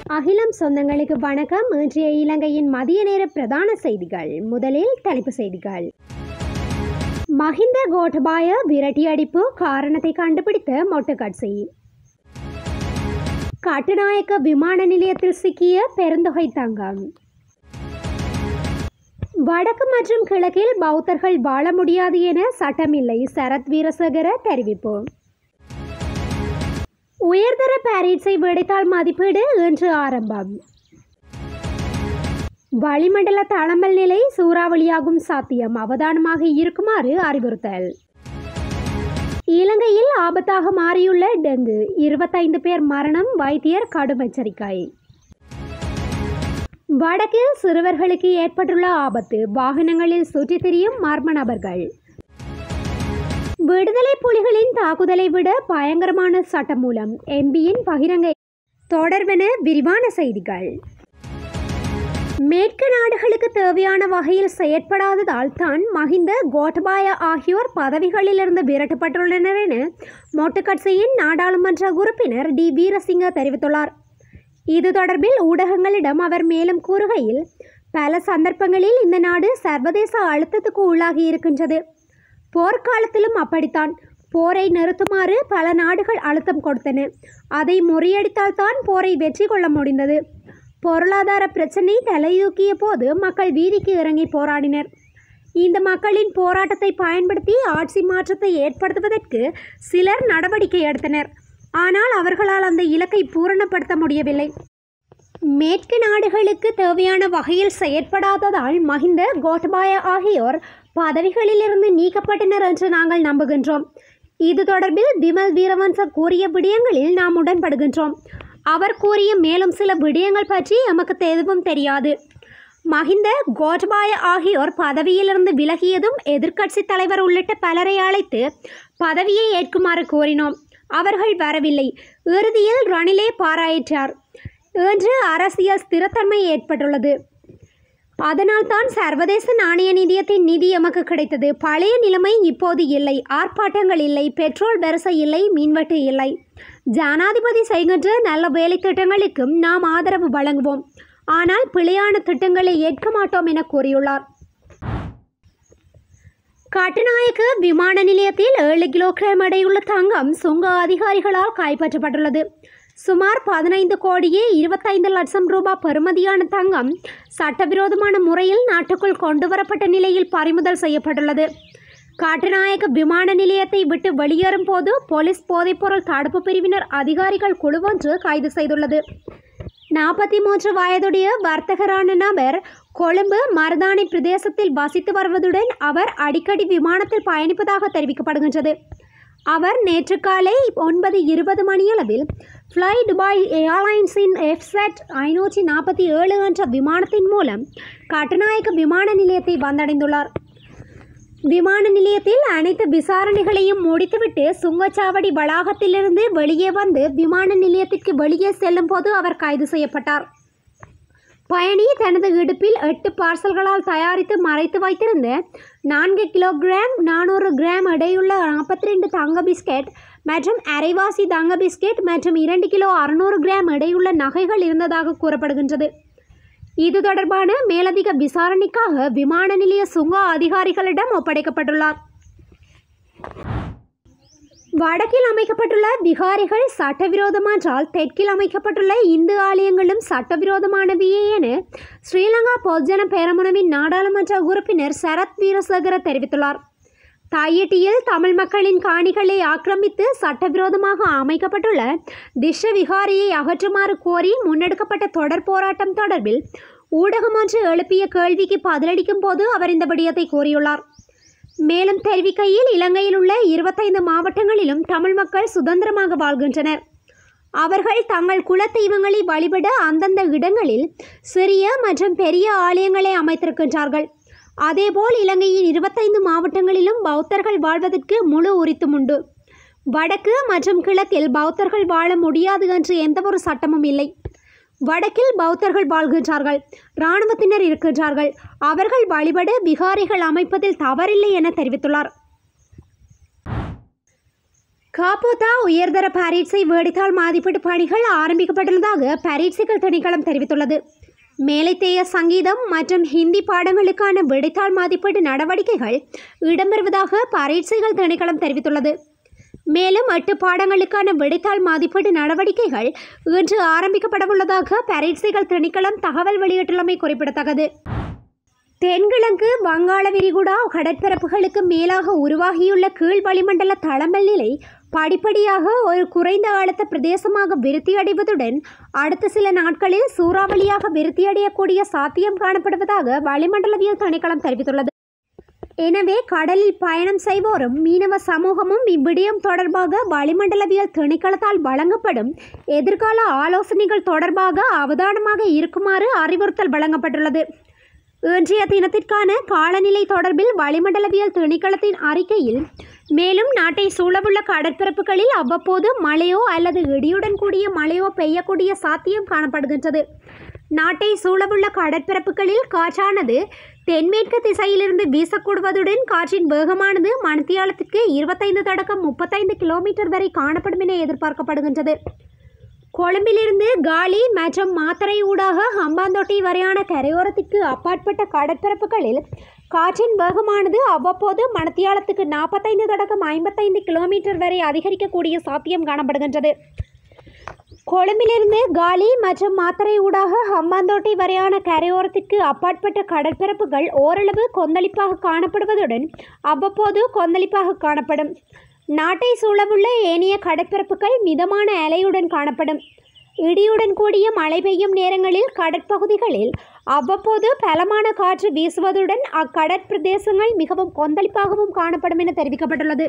அகிலம் சொந்தங்களுக்கு வணக்கம் இன்றைய இலங்கையின் மதிய நேர பிரதான செய்திகள் முதலில் தலைப்பு செய்திகள் மஹிந்த கோட்டபாய விரட்டியடிப்பு காரணத்தை கண்டுபிடித்த மொட்டுக்கட்சி கட்டுநாயக்க விமான நிலையத்தில் சிக்கிய பெருந்தொகை தங்கம் வடக்கு மற்றும் கிழக்கில் பௌத்தர்கள் வாழ முடியாது என சட்டமில்லை சரத் வீரசேகர தெரிவிப்பு உயர்தர பாரீட்ஸை வெடித்தால் மதிப்பீடு இன்று ஆரம்பம் வளிமண்டல தளம்பல் நிலை சூறாவளியாகும் சாத்தியம் அவதானமாக இருக்குமாறு அறிவுறுத்தல் இலங்கையில் ஆபத்தாக மாறியுள்ள டெங்கு இருபத்தைந்து பேர் மரணம் வைத்தியர் கடும் எச்சரிக்கை வடக்கில் சிறுவர்களுக்கு ஏற்பட்டுள்ள ஆபத்து வாகனங்களில் சுற்றித் திரியும் மர்ம நபர்கள் விடுதலை புலிகளின் தாக்குதலை விட பயங்கரமான சட்டமூலம் எம்பியின் பகிரங்க தொடர்பென விரிவான செய்திகள் மேற்கு நாடுகளுக்கு தேவையான வகையில் செயற்படாததால் தான் மஹிந்த கோட்டபாய ஆகியோர் பதவிகளிலிருந்து விரட்டப்பட்டுள்ளனர் என மொட்டுக்கட்சியின் நாடாளுமன்ற உறுப்பினர் டி வீரசிங்க தெரிவித்துள்ளார் இது தொடர்பில் ஊடகங்களிடம் அவர் மேலும் கூறுகையில் பல சந்தர்ப்பங்களில் இந்த நாடு சர்வதேச அழுத்தத்துக்கு உள்ளாகி இருக்கின்றது போர்க்காலத்திலும் அப்படித்தான் போரை நிறுத்துமாறு பல நாடுகள் அழுத்தம் கொடுத்தன அதை முறியடித்தால்தான் போரை வெற்றி கொள்ள முடிந்தது பொருளாதார பிரச்சனை தலைதூக்கிய போது மக்கள் வீதிக்கு இறங்கி போராடினர் இந்த மக்களின் போராட்டத்தை பயன்படுத்தி ஆட்சி மாற்றத்தை ஏற்படுத்துவதற்கு சிலர் நடவடிக்கை எடுத்தனர் ஆனால் அவர்களால் அந்த இலக்கை பூரணப்படுத்த முடியவில்லை மேற்கு நாடுகளுக்கு தேவையான வகையில் செயற்படாததால் மஹிந்த கோட்டபாய ஆகியோர் பதவிகளிலிருந்து நீக்கப்பட்டனர் என்று நாங்கள் நம்புகின்றோம் இது தொடர்பில் விமல் வீரவன்ச கூறிய விடயங்களில் நாம் உடன்படுகின்றோம் அவர் கூறிய மேலும் சில விடயங்கள் பற்றி எமக்கு எதுவும் தெரியாது மஹிந்த கோட்டபாய ஆகியோர் பதவியிலிருந்து விலகியதும் எதிர்க்கட்சி தலைவர் உள்ளிட்ட பலரை அழைத்து பதவியை ஏற்குமாறு கோரினோம் அவர்கள் வரவில்லை இறுதியில் ரணிலே பாராயிற்றார் இன்று அரசியல் ஸ்திரத்தன்மை ஏற்பட்டுள்ளது அதனால்தான் சர்வதேச நாணய நிதியத்தின் நிதி எமக்கு கிடைத்தது பழைய நிலைமை இப்போது இல்லை ஆர்ப்பாட்டங்கள் இல்லை பெட்ரோல் வரிசை இல்லை மின்வெட்டு இல்லை ஜனாதிபதி செய்கின்ற நல்ல வேலை திட்டங்களுக்கும் நாம் ஆதரவு வழங்குவோம் ஆனால் பிழையான திட்டங்களை ஏற்க மாட்டோம் என கூறியுள்ளார் கட்டுநாயக்க விமான நிலையத்தில் ஏழு கிலோகிராம் எடையுள்ள தங்கம் சுங்க அதிகாரிகளால் கைப்பற்றப்பட்டுள்ளது சுமார் பதினைந்து கோடியே இருபத்தைந்து லட்சம் ரூபாய் பெறுமதியான தங்கம் சட்டவிரோதமான முறையில் நாட்டுக்குள் கொண்டுவரப்பட்ட நிலையில் பறிமுதல் செய்யப்பட்டுள்ளது காட்டுநாயக்க விமான நிலையத்தை விட்டு வெளியேறும் போது போலீஸ் போதைப்பொருள் தடுப்பு பிரிவினர் அதிகாரிகள் குழு ஒன்று கைது செய்துள்ளது நாற்பத்தி மூன்று வயதுடைய வர்த்தகரான நபர் கொழும்பு மருதானி பிரதேசத்தில் வசித்து வருவதுடன் அவர் அடிக்கடி விமானத்தில் பயணிப்பதாக தெரிவிக்கப்படுகின்றது அவர் நேற்று காலை ஒன்பது இருபது மணியளவில் ஃப்ளை துபாய் ஏர்லைன்ஸின் எஃப்செட் ஐநூற்றி நாற்பத்தி ஏழு என்ற விமானத்தின் மூலம் கட்டுநாயக்க விமான நிலையத்தை வந்தடைந்துள்ளார் விமான நிலையத்தில் அனைத்து விசாரணைகளையும் முடித்துவிட்டு சுங்கச்சாவடி வளாகத்திலிருந்து வெளியே வந்து விமான நிலையத்திற்கு வெளியே செல்லும் போது அவர் கைது செய்யப்பட்டார் பயணி தனது இடுப்பில் எட்டு பார்சல்களால் தயாரித்து மறைத்து வைத்திருந்த நான்கு கிலோகிராம் நானூறு கிராம் எடையுள்ள நாற்பத்தி ரெண்டு தங்க பிஸ்கெட் மற்றும் அரைவாசி தங்க பிஸ்கெட் மற்றும் இரண்டு கிலோ அறுநூறு கிராம் எடையுள்ள நகைகள் இருந்ததாக கூறப்படுகின்றது இது தொடர்பான மேலதிக விசாரணைக்காக விமான நிலைய சுங்க அதிகாரிகளிடம் ஒப்படைக்கப்பட்டுள்ளார் வடக்கில் அமைக்கப்பட்டுள்ள விகாரிகள் சட்டவிரோதமானால் தெற்கில் அமைக்கப்பட்டுள்ள இந்து ஆலயங்களும் சட்டவிரோதமானவையே என ஸ்ரீலங்கா பொதுஜன பேரமுனவின் நாடாளுமன்ற உறுப்பினர் சரத் வீரசேகர தெரிவித்துள்ளார் தாயிட்டியில் தமிழ் மக்களின் காணிகளை ஆக்கிரமித்து சட்டவிரோதமாக அமைக்கப்பட்டுள்ள திஷ விகாரியை அகற்றுமாறு கோரி முன்னெடுக்கப்பட்ட தொடர் போராட்டம் தொடர்பில் ஊடகம் ஒன்று எழுப்பிய கேள்விக்கு பதிலளிக்கும் போது அவர் இந்த விடயத்தை கூறியுள்ளார் மேலும் தெரிவிக்கையில் இலங்கையில் உள்ள இருபத்தைந்து மாவட்டங்களிலும் தமிழ் மக்கள் சுதந்திரமாக வாழ்கின்றனர் அவர்கள் தங்கள் குலதெய்வங்களை வழிபட அந்தந்த இடங்களில் சிறிய மற்றும் பெரிய ஆலயங்களை அமைத்திருக்கின்றார்கள் அதேபோல் இலங்கையின் இருபத்தைந்து மாவட்டங்களிலும் பௌத்தர்கள் வாழ்வதற்கு முழு உரித்தும் உண்டு வடக்கு மற்றும் கிழக்கில் பௌத்தர்கள் வாழ முடியாது என்று எந்தவொரு சட்டமும் இல்லை வடக்கில் பௌத்தர்கள் வாழ்கின்றார்கள் இராணுவத்தினர் இருக்கின்றார்கள் அவர்கள் வழிபட விகாரிகள் அமைப்பதில் தவறில்லை என தெரிவித்துள்ளார் காப்போதா உயர்தர பரீட்சை வேடித்தாள் மதிப்பீட்டு பணிகள் ஆரம்பிக்கப்பட்டுள்ளதாக பரீட்சைகள் திணைக்களம் தெரிவித்துள்ளது மேலைத்தேய சங்கீதம் மற்றும் ஹிந்தி பாடங்களுக்கான விடைத்தாள் மதிப்பீட்டு நடவடிக்கைகள் இடம்பெறுவதாக பரீட்சைகள் திணைக்களம் தெரிவித்துள்ளது மேலும் எட்டு பாடங்களுக்கான விடைத்தாள் மதிப்பீட்டு நடவடிக்கைகள் இன்று ஆரம்பிக்கப்படவுள்ளதாக பரீட்சைகள் திணைக்களம் தகவல் வெளியிட்டுள்ளமை குறிப்பிடத்தக்கது தென்கிழக்கு வங்காள விரிகுடா கடற்பரப்புகளுக்கு மேலாக உருவாகியுள்ள கீழ் வளிமண்டல தளமல் நிலை படிப்படியாக ஒரு குறைந்த அழுத்த பிரதேசமாக விருத்தியடைவதுடன் அடுத்த சில நாட்களில் சூறாவளியாக விருத்தியடையக்கூடிய சாத்தியம் காணப்படுவதாக வளிமண்டலவியல் திணைக்களம் தெரிவித்துள்ளது எனவே கடலில் பயணம் செய்வோரும் மீனவ சமூகமும் இவ்விடயம் தொடர்பாக வளிமண்டலவியல் திணைக்களத்தால் வழங்கப்படும் எதிர்கால ஆலோசனைகள் தொடர்பாக அவதானமாக இருக்குமாறு அறிவுறுத்தல் வழங்கப்பட்டுள்ளது இன்றைய தினத்திற்கான காலநிலை தொடர்பில் வளிமண்டலவியல் திணைக்களத்தின் அறிக்கையில் மேலும் நாட்டை சூழவுள்ள கடற்பரப்புகளில் அவ்வப்போது மழையோ அல்லது இடியுடன் கூடிய மழையோ பெய்யக்கூடிய சாத்தியம் காணப்படுகின்றது நாட்டை சூழவுள்ள கடற்பரப்புகளில் காற்றானது தென்மேற்கு திசையிலிருந்து வீசக்கூடுவதுடன் காற்றின் வேகமானது மணித்தியாலத்திற்கு இருபத்தைந்து தொடக்கம் முப்பத்தைந்து கிலோமீட்டர் வரை காணப்படும் என எதிர்பார்க்கப்படுகின்றது கொழும்பிலிருந்து காலி மற்றும் மாத்தறை ஊடாக ஹம்பாந்தோட்டை வரையான கரையோரத்திற்கு அப்பாற்பட்ட கடற்பரப்புகளில் காற்றின் வேகமானது அவ்வப்போது மணத்தியாலத்துக்கு நாற்பத்தைந்து தொடக்கம் ஐம்பத்தைந்து கிலோமீட்டர் வரை அதிகரிக்கக்கூடிய சாத்தியம் காணப்படுகின்றது கொழும்பிலிருந்து காலி மற்றும் மாத்தறை ஊடாக ஹம்பாந்தோட்டை வரையான கரையோரத்திற்கு அப்பாற்பட்ட கடற்பரப்புகள் ஓரளவு கொந்தளிப்பாக காணப்படுவதுடன் அவ்வப்போது கொந்தளிப்பாக காணப்படும் நாட்டை சூழவுள்ள ஏனைய கடற்பரப்புகள் மிதமான அலையுடன் காணப்படும் இடியுடன் கூடிய மழை பெய்யும் நேரங்களில் கடற்பகுதிகளில் அவ்வப்போது பலமான காற்று வீசுவதுடன் அக்கடற்பிரதேசங்கள் மிகவும் கொந்தளிப்பாகவும் காணப்படும் என தெரிவிக்கப்பட்டுள்ளது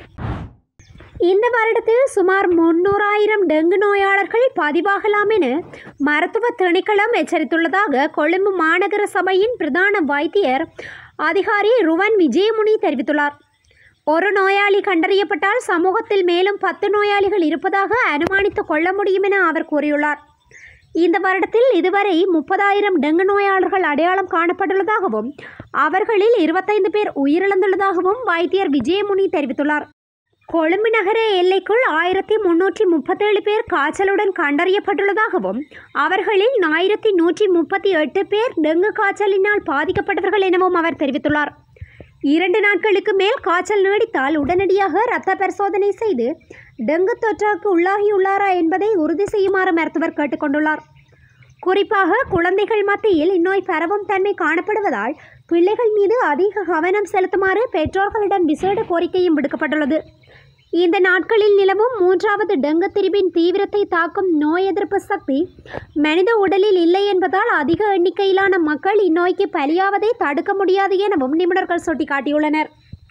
இந்த வருடத்தில் சுமார் முன்னூறாயிரம் டெங்கு நோயாளர்கள் பதிவாகலாம் என மருத்துவ திணைக்களம் எச்சரித்துள்ளதாக கொழும்பு மாநகர சபையின் பிரதான வைத்தியர் அதிகாரி ருவன் விஜயமுனி தெரிவித்துள்ளார் ஒரு நோயாளி கண்டறியப்பட்டால் சமூகத்தில் மேலும் பத்து நோயாளிகள் இருப்பதாக அனுமானித்து கொள்ள முடியும் என அவர் கூறியுள்ளார் இந்த வருடத்தில் இதுவரை முப்பதாயிரம் டெங்கு நோயாளர்கள் அடையாளம் காணப்பட்டுள்ளதாகவும் அவர்களில் இருபத்தைந்து பேர் உயிரிழந்துள்ளதாகவும் வைத்தியர் விஜயமுனி தெரிவித்துள்ளார் கொழும்பு நகர எல்லைக்குள் ஆயிரத்தி முன்னூற்றி முப்பத்தேழு பேர் காய்ச்சலுடன் கண்டறியப்பட்டுள்ளதாகவும் அவர்களில் ஆயிரத்தி நூற்றி முப்பத்தி எட்டு பேர் டெங்கு காய்ச்சலினால் பாதிக்கப்பட்டவர்கள் எனவும் அவர் தெரிவித்துள்ளார் இரண்டு நாட்களுக்கு மேல் காய்ச்சல் நீடித்தால் உடனடியாக இரத்த பரிசோதனை செய்து டெங்கு தொற்றாக்கு உள்ளாகியுள்ளாரா என்பதை உறுதி செய்யுமாறு மருத்துவர் கேட்டுக்கொண்டுள்ளார் குறிப்பாக குழந்தைகள் மத்தியில் இந்நோய் பரவும் தன்மை காணப்படுவதால் பிள்ளைகள் மீது அதிக கவனம் செலுத்துமாறு பெற்றோர்களிடம் விசேட கோரிக்கையும் விடுக்கப்பட்டுள்ளது இந்த நாட்களில் நிலவும் மூன்றாவது டெங்கு திரிபின் தீவிரத்தை தாக்கும் நோய் எதிர்ப்பு சக்தி மனித உடலில் இல்லை என்பதால் அதிக எண்ணிக்கையிலான மக்கள் இந்நோய்க்கு பலியாவதை தடுக்க முடியாது எனவும் நிபுணர்கள் சுட்டிக்காட்டியுள்ளனர்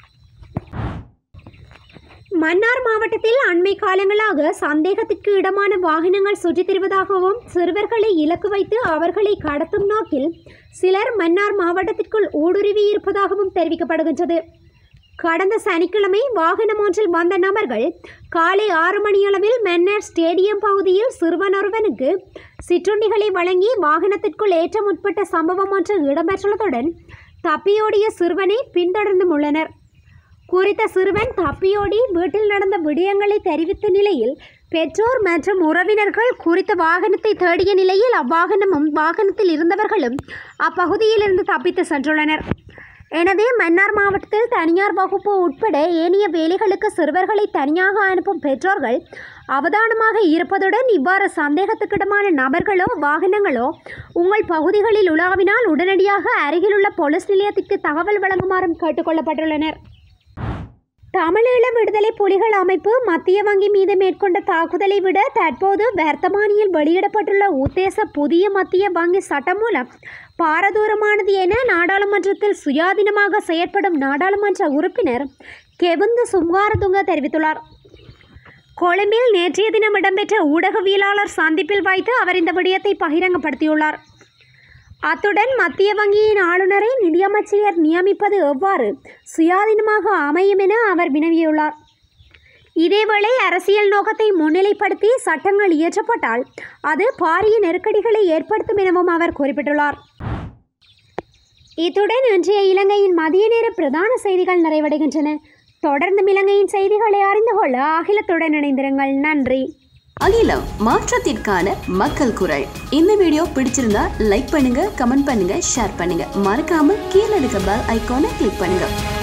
மன்னார் மாவட்டத்தில் அண்மை காலங்களாக சந்தேகத்திற்கு இடமான வாகனங்கள் சுற்றித் திரிவதாகவும் சிறுவர்களை இலக்கு வைத்து அவர்களை கடத்தும் நோக்கில் சிலர் மன்னார் மாவட்டத்திற்குள் ஊடுருவி இருப்பதாகவும் தெரிவிக்கப்படுகின்றது கடந்த சனிக்கிழமை வாகனம் ஒன்றில் வந்த நபர்கள் காலை ஆறு மணியளவில் மன்னர் ஸ்டேடியம் பகுதியில் சிறுவன் ஒருவனுக்கு சிற்றுண்டிகளை வழங்கி வாகனத்திற்குள் ஏற்ற முற்பட்ட சம்பவம் ஒன்று இடம்பெற்றுள்ளதுடன் தப்பியோடிய சிறுவனை பின்தொடர்ந்தும் உள்ளனர் குறித்த சிறுவன் தப்பியோடி வீட்டில் நடந்த விடயங்களை தெரிவித்த நிலையில் பெற்றோர் மற்றும் உறவினர்கள் குறித்த வாகனத்தை தேடிய நிலையில் அவ்வாகனமும் வாகனத்தில் இருந்தவர்களும் அப்பகுதியிலிருந்து தப்பித்து சென்றுள்ளனர் எனவே மன்னார் மாவட்டத்தில் தனியார் வகுப்பு உட்பட ஏனைய வேலைகளுக்கு சிறுவர்களை தனியாக அனுப்பும் பெற்றோர்கள் அவதானமாக இருப்பதுடன் இவ்வாறு சந்தேகத்துக்கிடமான நபர்களோ வாகனங்களோ உங்கள் பகுதிகளில் உலாவினால் உடனடியாக அருகிலுள்ள போலீஸ் நிலையத்திற்கு தகவல் வழங்குமாறும் கேட்டுக்கொள்ளப்பட்டுள்ளனர் தமிழீழ விடுதலை புலிகள் அமைப்பு மத்திய வங்கி மீது மேற்கொண்ட தாக்குதலை விட தற்போது வர்த்தமானியில் வெளியிடப்பட்டுள்ள உத்தேச புதிய மத்திய வங்கி சட்டம் மூலம் பாரதூரமானது என நாடாளுமன்றத்தில் சுயாதீனமாக செயற்படும் நாடாளுமன்ற உறுப்பினர் கெவுந்து சுங்காரதுங்க தெரிவித்துள்ளார் கொழும்பில் நேற்றைய தினம் இடம்பெற்ற ஊடகவியலாளர் சந்திப்பில் வைத்து அவர் இந்த விடயத்தை பகிரங்கப்படுத்தியுள்ளார் அத்துடன் மத்திய வங்கியின் ஆளுநரை நிதியமைச்சர் நியமிப்பது எவ்வாறு சுயாதீனமாக அமையும் என அவர் வினவியுள்ளார் இதேவேளை அரசியல் நோக்கத்தை முன்னிலைப்படுத்தி சட்டங்கள் இயற்றப்பட்டால் அது பாரிய நெருக்கடிகளை ஏற்படுத்தும் எனவும் அவர் குறிப்பிட்டுள்ளார் இத்துடன் இன்றைய இலங்கையின் மதிய நேர பிரதான செய்திகள் நிறைவடைகின்றன தொடர்ந்து இலங்கையின் செய்திகளை அறிந்து கொள்ள அகிலத்துடன் இணைந்திருங்கள் நன்றி அகிலம் மாற்றத்திற்கான மக்கள் குரல் இந்த வீடியோ பிடிச்சிருந்தா லைக் பண்ணுங்க கமெண்ட் பண்ணுங்க ஷேர் பண்ணுங்க மறக்காம கீழே இருக்க பெல் ஐகானை கிளிக் பண்ணுங்க